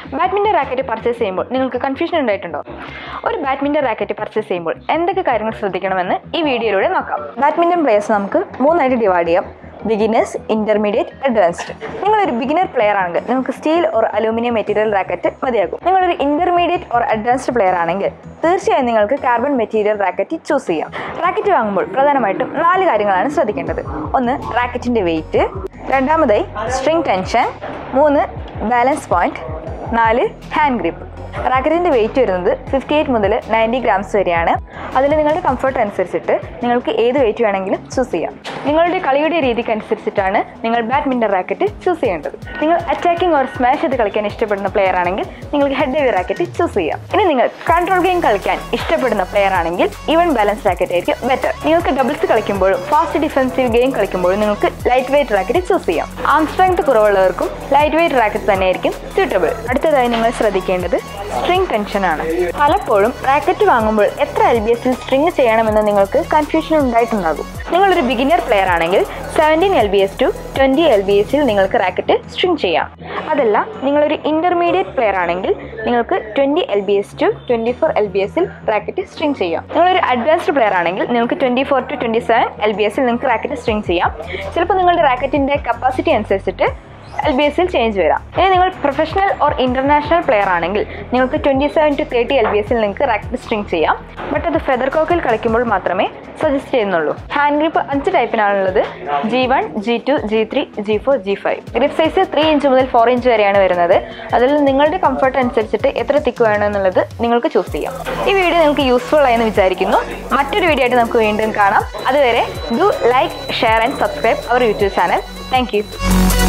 badminton racket purchase ചെയ്യുമ്പോൾ നിങ്ങൾക്ക് confusion ഉണ്ടായിട്ടുണ്ടോ ഒരു ബാഡ്മിൻ്റൺ റാക്കറ്റ് പർച്ചേസ് ചെയ്യുമ്പോൾ എന്തൊക്കെ കാര്യങ്ങൾ ശ്രദ്ധിക്കണമെന്ന് ഈ വീഡിയോയിലൂടെ നോക്കാം ബാഡ്മിൻ്റൺ പ്ലേയേഴ്സ് നമുക്ക് മൂന്നായിട്ട് ഡിവൈഡ് ചെയ്യാം ബിഗിനേഴ്സ് ഇന്റർമീഡിയറ്റ് അഡ്വാൻസ്ഡ് നിങ്ങളൊരു ബിഗിനർ പ്ലെയർ ആണെങ്കിൽ നിങ്ങൾക്ക് steel or aluminium material racket മതിയാകും നിങ്ങളൊരു ഇന്റർമീഡിയറ്റ് ഓർ അഡ്വാൻസ്ഡ് പ്ലെയർ ആണെങ്കിൽ തീർച്ചയായും നിങ്ങൾക്ക് കാർബൺ മെറ്റീരിയൽ റാക്കറ്റ് ചൂസ് ചെയ്യാം റാക്കറ്റ് വാങ്ങുമ്പോൾ പ്രധാനമായിട്ടും നാല് കാര്യങ്ങളാണ് ശ്രദ്ധിക്കേണ്ടത് ഒന്ന് റാക്കറ്റിൻ്റെ വെയിറ്റ് രണ്ടാമതായി സ്ട്രിങ് ടെൻഷൻ മൂന്ന് ബാലൻസ് പോയിന്റ് നാല് ഹാൻഡ് ഗ്രിപ്പ് റാക്കറ്റിൻ്റെ വെയിറ്റ് വരുന്നത് ഫിഫ്റ്റി എയ്റ്റ് മുതൽ നയൻറ്റി ഗ്രാംസ് വരെയാണ് അതിൽ നിങ്ങളുടെ കംഫർട്ട് അനുസരിച്ചിട്ട് നിങ്ങൾക്ക് ഏത് വെയിറ്റ് വേണമെങ്കിലും ചൂസ് ചെയ്യാം നിങ്ങളുടെ കളിയുടെ രീതിക്ക് അനുസരിച്ചിട്ടാണ് നിങ്ങൾ ബാഡ്മിൻ്റൺ റാക്കറ്റ് ചൂസ് ചെയ്യേണ്ടത് നിങ്ങൾ അറ്റാക്കിംഗ് ഓർ സ്മാഷ് ചെയ്ത് കളിക്കാൻ ഇഷ്ടപ്പെടുന്ന പ്ലെയർ ആണെങ്കിൽ നിങ്ങൾക്ക് ഹെഡ് ഹെവി റാക്കറ്റ് ചൂസ് ചെയ്യാം ഇനി നിങ്ങൾ കൺട്രോൾ ഗെയിം കളിക്കാൻ ഇഷ്ടപ്പെടുന്ന പ്ലെയർ ആണെങ്കിൽ ഈവൻ ബാലൻസ് റാക്കറ്റ് ആയിരിക്കും ബെറ്റർ നിങ്ങൾക്ക് ഡബിൾസ് കളിക്കുമ്പോഴും ഫാസ്റ്റ് ഡിഫൻസീവ് ഗെയിം കളിക്കുമ്പോഴും നിങ്ങൾക്ക് ലൈറ്റ് വെയിറ്റ് റാക്കറ്റ് ചൂസ് ചെയ്യാം ആം സ്ട്രെങ്ത് കുറവുള്ളവർക്കും ലൈറ്റ് വെയിറ്റ് റാക്കറ്റ് തന്നെയായിരിക്കും സ്യൂട്ടബിൾ അടുത്തതായി നിങ്ങൾ ശ്രദ്ധിക്കേണ്ടത് സ്ട്രിങ് ടെൻഷനാണ് പലപ്പോഴും റാക്കറ്റ് വാങ്ങുമ്പോൾ എത്ര എൽ ബി എസിൽ സ്ട്രിങ് ചെയ്യണമെന്ന് നിങ്ങൾക്ക് കൺഫ്യൂഷൻ ഉണ്ടായിട്ടുണ്ടാകും നിങ്ങളൊരു ബിഗിനർ പ്ലെയർ ആണെങ്കിൽ seventeen L B S to twenty L B എസിൽ നിങ്ങൾക്ക് റാക്കറ്റ് സ്ട്രിങ് ചെയ്യാം അതല്ല നിങ്ങളൊരു ഇൻ്റർമീഡിയറ്റ് പ്ലെയർ ആണെങ്കിൽ നിങ്ങൾക്ക് twenty L B S to twenty four L B എസിൽ റാക്കറ്റ് സ്ട്രിങ് ചെയ്യാം നിങ്ങളൊരു അഡ്വാൻസ്ഡ് പ്ലെയർ ആണെങ്കിൽ നിങ്ങൾക്ക് twenty four to twenty seven L B എസിൽ നിങ്ങൾക്ക് റാക്കറ്റ് സ്ട്രിങ് ചെയ്യാം ചിലപ്പോൾ നിങ്ങളുടെ റാക്കറ്റിൻ്റെ കപ്പാസിറ്റി അനുസരിച്ചിട്ട് എൽ ബി എസിൽ ചേഞ്ച് വരാം ഇനി നിങ്ങൾ പ്രൊഫഷണൽ ഓർ ഇന്റർനാഷണൽ പ്ലെയർ ആണെങ്കിൽ നിങ്ങൾക്ക് twenty seven to thirty L B എസിൽ നിങ്ങൾക്ക് റാക്കറ്റ് സ്ട്രിങ് ചെയ്യാം ബട്ട് അത് ഫെദർ കോക്കിൽ കളിക്കുമ്പോൾ മാത്രമേ സജസ്റ്റ് ചെയ്യുന്നുള്ളൂ ഹാൻഡ് ഗ്രിപ്പ് അഞ്ച് ടൈപ്പിനാണുള്ളത് G one G two G three G four G five grip size three inch മുതൽ ഫോർ ഇഞ്ച് വരെയാണ് വരുന്നത് അതിൽ നിങ്ങളുടെ കംഫർട്ട് അനുസരിച്ചിട്ട് എത്ര തിക്ക് വേണം എന്നുള്ളത് നിങ്ങൾക്ക് ചൂസ് ചെയ്യാം ഈ വീഡിയോ നിങ്ങൾക്ക് യൂസ്ഫുൾ ആയെന്ന് വിചാരിക്കുന്നു മറ്റൊരു വീഡിയോ ആയിട്ട് നമുക്ക് വീണ്ടും കാണാം അതുവരെ do like share and subscribe our YouTube channel thank U